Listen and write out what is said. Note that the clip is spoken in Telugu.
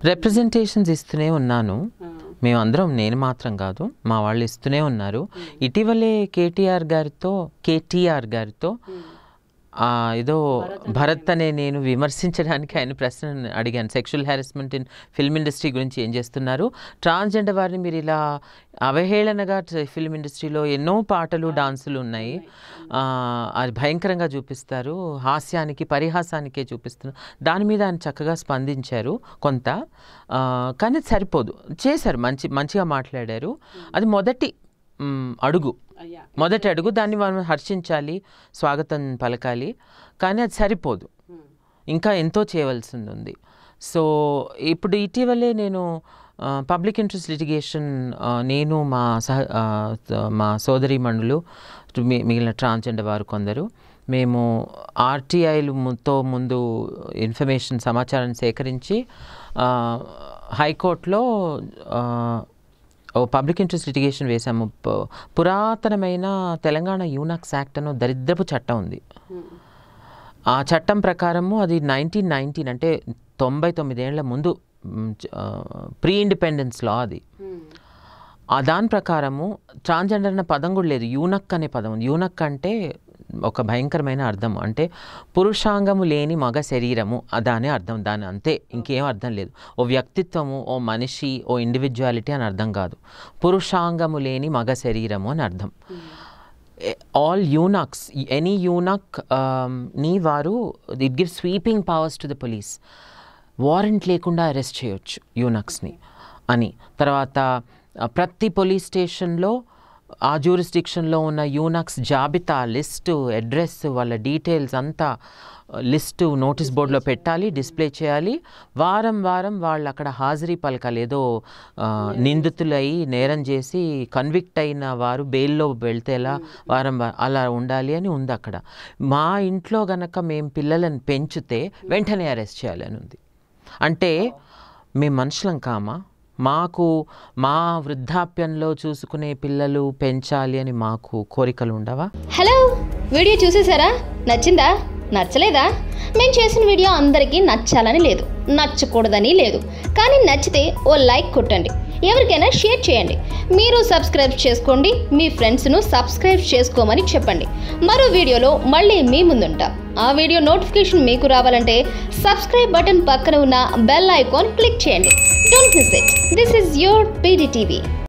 రిప్రజెంటేషన్స్ ఇస్తూనే ఉన్నాను మేమందరం నేను మాత్రం కాదు మా వాళ్ళు ఇస్తూనే ఉన్నారు ఇటీవలే కేటీఆర్ గారితో కేటీఆర్ గారితో ఆ, ఏదో భరత్ అనే నేను విమర్శించడానికి ఆయన ప్రశ్న అడిగాను sexual harassment in film industry గురించి ఏం చేస్తున్నారు ట్రాన్స్జెండర్ వారిని మీరు ఇలా అవహేళనగా ఫిల్మ్ ఇండస్ట్రీలో ఎన్నో పాటలు డాన్సులు ఉన్నాయి ఆ, అది భయంకరంగా చూపిస్తారు హాస్యానికి పరిహాసానికే చూపిస్తున్నారు దాని మీద ఆయన చక్కగా స్పందించారు కొంత ఆ, కానీ అది సరిపోదు చేశారు మంచి మంచిగా మాట్లాడారు అది మొదటి మ్, అడుగు మొదటి అడుగు దాన్ని మనం హర్షించాలి స్వాగతం పలకాలి కానీ అది సరిపోదు ఇంకా ఎంతో చేయవలసింది ఉంది సో ఇప్పుడు ఇటీవలే నేను పబ్లిక్ ఇంట్రెస్ట్ లిటిగేషన్ నేను మా సహ ఆ, మా సోదరి మండలు మిగిలిన ట్రాన్స్జెండర్ వారు కొందరు మేము ఆర్టీఐలుతో ముందు ఇన్ఫర్మేషన్ సమాచారాన్ని సేకరించి ఆ, హైకోర్టులో ఆ, ఓ పబ్లిక్ ఇంట్రెస్ట్ లిటిగేషన్ వేశాము ప- పురాతనమైన తెలంగాణ యూనాక్స్ యాక్ట్ అని ఓ దరిద్రపు చట్టం ఉంది ఆ చట్టం ప్రకారము అది నైన్టీన్ నైన్టీన్ అంటే తొంభై తొమ్మిదేళ్ల ముందు ప్రీ ఇండిపెండెన్స్ లా అది ఆ దాని ప్రకారము ట్రాన్స్జెండర్ అనే పదం కూడా లేదు యూనక్ అనే పదం ఉంది యూనక్ అంటే ఒక భయంకరమైన అర్థం అంటే పురుషాంగము లేని మగ శరీరము ఆ దాని అర్థం దాని అంతే ఇంకేం అర్థం లేదు ఓ వ్యక్తిత్వము ఓ మనిషి ఓ ఇండివిజువాలిటీ అని అర్థం కాదు పురుషాంగము లేని మగ శరీరము అని అర్థం ఆల్ యూనక్స్ ఎనీ యూనక్ నీ వారు it give sweeping powers to the police warrant లేకుండా అరెస్ట్ చేయొచ్చు యూనక్స్ని అని తర్వాత ఆ, ప్రతి పోలీస్ స్టేషన్లో ఆ జ్యూరిస్డిక్షన్లో ఉన్న యూనక్స్ జాబితా లిస్టు అడ్రస్ వాళ్ళ డీటెయిల్స్ అంతా లిస్టు నోటీస్ బోర్డులో పెట్టాలి డిస్ప్లే చేయాలి వారం వారం వాళ్ళు అక్కడ హాజరీ పలకాలి ఏదో ఆ, నిందితులై నేరం చేసి కన్విక్ట్ అయిన వారు బెయిల్లో వెళ్తే ఎలా వారం వా- అలా ఉండాలి అని ఉంది అక్కడ మా ఇంట్లో గనక మేము పిల్లలను పెంచితే వెంటనే అరెస్ట్ చేయాలని ఉంది అంటే మేము మనుషులం కామా మాకు మా వృద్ధాప్యంలో చూసుకునే పిల్లలు పెంచాలి అని మాకు కోరికలు ఉండవా హలో వీడియో చూసేసారా నచ్చిందా నచ్చలేదా మేము చేసిన వీడియో అందరికీ నచ్చాలని లేదు నచ్చకూడదని లేదు కానీ నచ్చితే ఓ లైక్ కొట్టండి ఎవరికైనా షేర్ చేయండి మీరు సబ్స్క్రైబ్ చేసుకోండి మీ ఫ్రెండ్స్ను సబ్స్క్రైబ్ చేసుకోమని చెప్పండి మరో వీడియోలో మళ్ళీ మీ ముందుంటాం ఆ వీడియో నోటిఫికేషన్ మీకు రావాలంటే సబ్స్క్రైబ్ బటన్ పక్కన ఉన్న బెల్ ఐకాన్ క్లిక్ చేయండి don't miss it this is your PDTV